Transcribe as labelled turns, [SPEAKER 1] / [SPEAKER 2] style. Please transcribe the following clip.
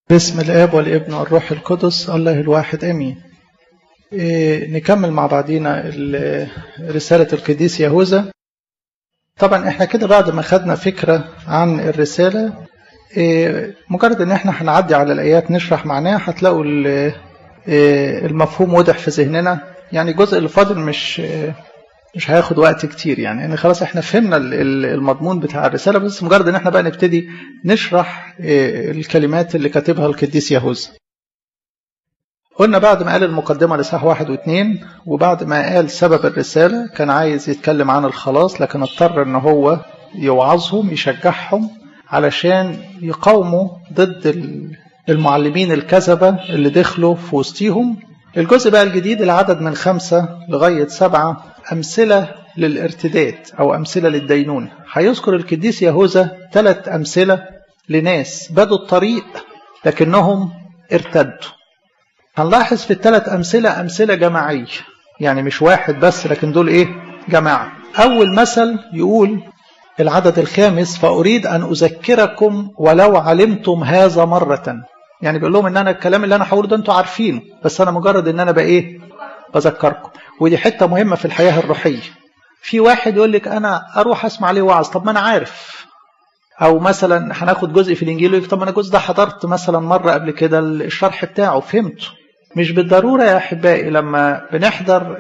[SPEAKER 1] باسم الآب والابن والروح القدس الله الواحد آمين إيه نكمل مع بعضينا رسالة القديس يهوذا طبعا احنا كده بعد ما خدنا فكرة عن الرسالة إيه مجرد ان احنا هنعدي على الآيات نشرح معناها هتلاقوا إيه المفهوم واضح في ذهننا يعني الجزء اللي فاضل مش مش هياخد وقت كتير يعني ان خلاص احنا فهمنا المضمون بتاع الرساله بس مجرد ان احنا بقى نبتدي نشرح الكلمات اللي كاتبها القديس يهوذا قلنا بعد ما قال المقدمة لصح واحد واثنين وبعد ما قال سبب الرسالة كان عايز يتكلم عن الخلاص لكن اضطر ان هو يوعظهم يشجعهم علشان يقاوموا ضد المعلمين الكذبة اللي دخلوا في وسطيهم الجزء بقى الجديد العدد من خمسة لغاية سبعة أمثلة للارتداد أو أمثلة للدينونة هيذكر القديس يهوذا ثلاث أمثلة لناس بدوا الطريق لكنهم ارتدوا هنلاحظ في الثلاث أمثلة أمثلة جماعية يعني مش واحد بس لكن دول إيه جماعة أول مثل يقول العدد الخامس فأريد أن أذكركم ولو علمتم هذا مرة يعني بيقول لهم ان انا الكلام اللي انا هقوله ده انتوا عارفينه بس انا مجرد ان انا بقى ايه بذكركم ودي حته مهمه في الحياه الروحيه في واحد يقول لك انا اروح اسمع عليه وعظ طب ما انا عارف او مثلا هناخد جزء في الانجيل يقول طب انا الجزء ده حضرت مثلا مره قبل كده الشرح بتاعه فهمته مش بالضروره يا احبائي لما بنحضر